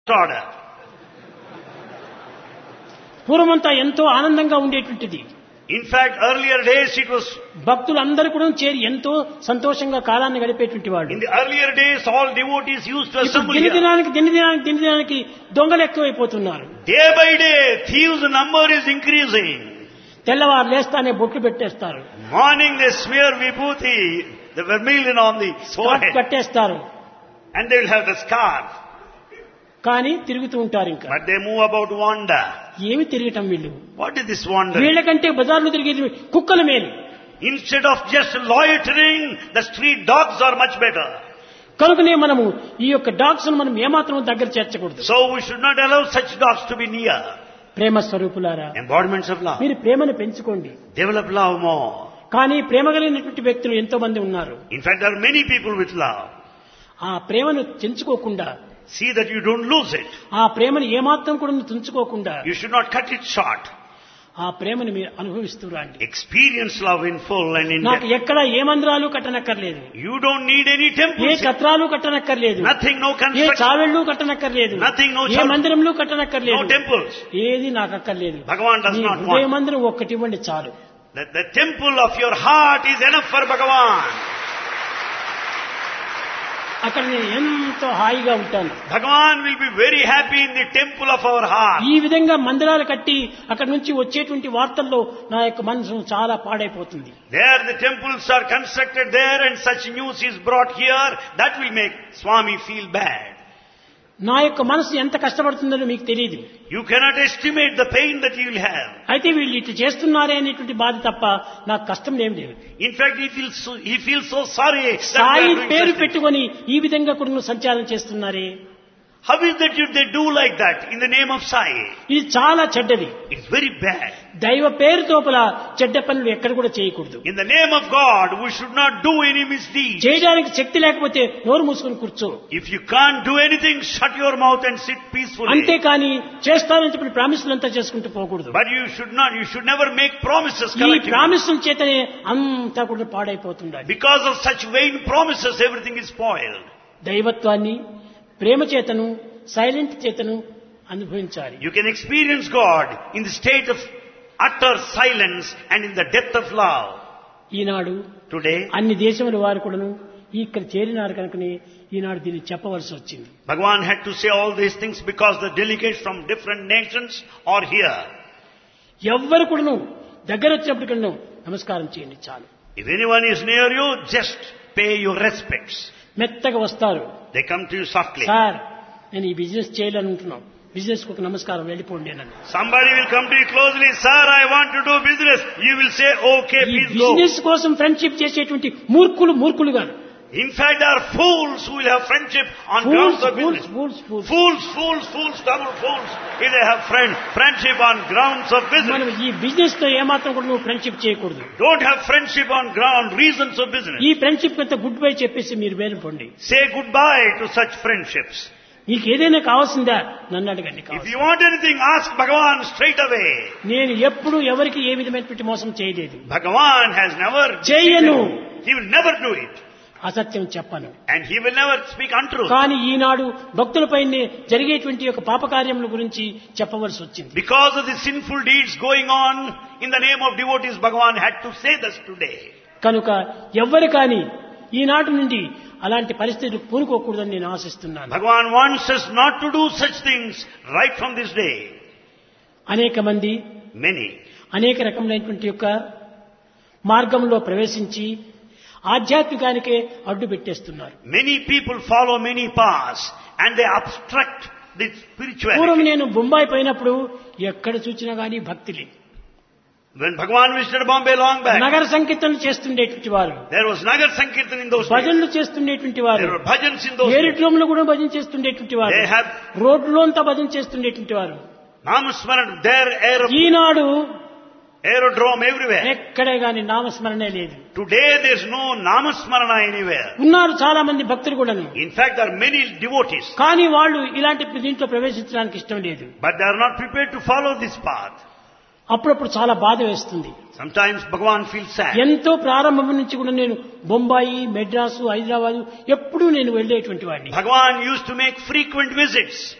order. పూర్వమంతా ఎంతో ఆనందంగా ఉండేటువంటిది In fact, earlier days it was, భక్తులు అందరూ కూడా చేరి ఎంతో సంతోషంగా కాలాన్ని గడిపేటువంటి వాడు in the earlier days all devotees used to ఇప్పుడు assemble దిన here. దినానికి దిన దినానికి దిన దినానికి దొంగలు ఎక్కువైపోతున్నారు Day by day, thieves number is increasing. తెల్లవారు లేస్తానే బొట్లు పెట్టేస్తారు Morning they smear vibhuti, the vermilion on the scarf forehead, కట్టేస్తారు and they will have the scarf. కానీ తిరుగుతూ ఉంటారు ఇంకా But they move about wander. ఏమి తిరగటం వీళ్ళు What is this wander? వీళ్ళకంటే బజార్లో తిరిగేది కుక్కల మేలు Instead of just loitering, the street dogs are much better. కనుకనే మనము ఈ యొక్క డాగ్స్ మనం ఏమాత్రం దగ్గర చేర్చకూడదు So we should not allow such dogs to be near. ప్రేమ స్వరూపులారా Embodiments of love. మీరు ప్రేమను పెంచుకోండి Develop love more. కానీ ప్రేమ కలిగినటువంటి వ్యక్తులు ఎంతో మంది ఉన్నారు In fact, there are many people with love. ఆ ప్రేమను తెంచుకోకుండా See that you don't lose it. ఆ ప్రేమను ఏమాత్రం కూడా తుంచుకోకుండా You should not cut it short. ఆ ప్రేమను మీరు అనుభవిస్తూ రండి Experience love in full and in నాకు depth. ఎక్కడ ఏ మందిరాలు కట్టనక్కర్లేదు You don't need any A temples. కత్రాలు కట్టనక్కర్లేదు Nothing, no A construction, చావెళ్ళు కట్టనక్కర్లేదు Nothing, no A church. మందిరంలో no కట్టనక్కర్లేదు temples. ఏది నాకు అక్కర్లేదు Bhagavan does మీ not హృదయ want. మందిరం ఒక్కటి ఇవ్వండి చాలు The, the temple of your heart is enough for Bhagavan. అక్కడ నేను ఎంతో హాయిగా ఉంటాను Bhagavan will be very happy in the temple of our heart. ఈ విధంగా మందిరాలు కట్టి అక్కడి నుంచి వచ్చేటువంటి వార్తల్లో నా యొక్క మనసు చాలా పాడైపోతుంది There the temples are constructed there and such news is brought here. That will make Swami feel bad. నా యొక్క మనసు ఎంత కష్టపడుతుందో మీకు తెలియదు You cannot estimate the pain that you will have. అయితే వీళ్ళు ఇట్లా చేస్తున్నారే అనేటువంటి బాధ తప్ప నాకు కష్టం ఏం లేదు In fact, he feels so, he feels so sorry that they Sai are doing పేరు such things. పెట్టుకొని ఈ విధంగా కూడా నువ్వు సంచారం చేస్తున్నారే How is that you, they do like that in the name of Sai? ఇది చాలా చెడ్డది It's very bad. దైవ పేరు తోపల చెడ్డ పనులు ఎక్కడ కూడా చేయకూడదు In the name of God, we should not do any misdeeds. చేయడానికి శక్తి లేకపోతే నోరు మూసుకొని కూర్చో If you can't do anything, shut your mouth and sit peacefully. అంతేకాని చేస్తానని చెప్పి ప్రామిసులు అంతా చేసుకుంటూ పోకూడదు But you should not, you should never make promises ఈ collectively. ప్రామిసుల చేతనే అంతా కూడా పాడైపోతుండాలి Because of such vain promises, everything is spoiled. దైవత్వాన్ని ప్రేమ చేతను సైలెంట్ చేతను అనుభవించాలి You can experience God in the state of utter silence and in the depth of love. Eenadu Today, అన్ని దేశముల వారు కూడాను ఇక్కడ చేరినారు కనుకనే ఈనాడు దీన్ని చెప్పవలసి వచ్చింది Bhagavan had to say all these things because the delegates from different nations are here. ఎవ్వరు కూడాను దగ్గర వచ్చినప్పటికీ నమస్కారం చేయండి చాలు If anyone is near you, just pay your respects. మెత్తగా వస్తారు They come to you softly. Sir నేను ఈ బిజినెస్ చేయాలనుకుంటున్నాను బిజినెస్ కు ఒక నమస్కారం వెళ్ళిపోండి అని Somebody will come to you closely, sir, I want to do business. You will say, okay, ఈ please go. బిజినెస్ కోసం ఫ్రెండ్షిప్ చేసేటువంటి మూర్ఖులు మూర్ఖులు కాదు In fact, there are fools who will have friendship on fools grounds of fools business. Fools fools Fools, fools, fools, double fools. If they have friend, friendship on grounds of మనం business. ఈ business తో ఏమాత్రం కూడా నువ్వు friendship చేయకూడదు Don't have friendship on ground reasons of business. ఈ friendship అంతా goodbye చెప్పేసి మీరు వేరుకోండి Say goodbye to such friendships. మీకు ఏదైనా కావాల్సిందా నన్ను అడగండి If కావాలి you want anything, ask Bhagavan straight away. నేను ఎప్పుడు ఎవరికి ఏ విధమైనటువంటి మోసం చేయలేదు Bhagavan has never చేయను. He will never do it. అసత్యం చెప్పను And he will never speak untruth. కానీ ఈనాడు భక్తులపై జరిగేటువంటి యొక్క పాపకార్యముల గురించి చెప్పవలసి వచ్చింది Because of the sinful deeds going on in the name of devotees, Bhagavan had to say this today. కనుక ఎవ్వరు కానీ ఈనాటి నుండి అలాంటి పరిస్థితులు పూనుకోకూడదని నేను ఆశిస్తున్నాను Bhagavan wants us not to do such things right from this day. అనేక మంది Many. అనేక రకములైనటువంటి యొక్క మార్గంలో ప్రవేశించి ఆధ్యాత్మికానికే అడ్డు పెట్టేస్తున్నారు Many people follow many paths and they obstruct the పూర్వం spirituality. నేను బొంబాయి పోయినప్పుడు ఎక్కడ చూసినా గానీ భక్తులే When Bhagavan visited Bombay long back, నగర సంకీర్తనలు చేస్తుండేటువంటి వారు there was Nagar Sankirtan in those days. భజనలు చేస్తుండేటువంటి వారు There were bhajans in those days. ఏరిట్లోంలో కూడా భజన చేస్తుండేటువంటి వారు They have రోడ్లో అంతా భజన చేస్తుండేటువంటి వారు Namasmaran, their aer- Eenadu aerodrome everywhere. ఎక్కడే గాని నామస్మరణే లేదు Today there's no Namasmarana anywhere. ఉన్నారు చాలా మంది భక్తులు కూడాను In fact, there are many devotees, కానీ వాళ్ళు ఇలాంటి దీంట్లో ప్రవేశించడానికి ఇష్టం లేదు but they are not prepared to follow this path. అప్పుడప్పుడు చాలా బాధ వేస్తుంది Sometimes Bhagavan feels sad. ఎంతో ప్రారంభం నుంచి కూడా నేను బొంబాయి మెడ్రాసు హైదరాబాదు ఎప్పుడూ నేను వెళ్ళేటువంటి వాడిని Bhagavan used to make frequent visits.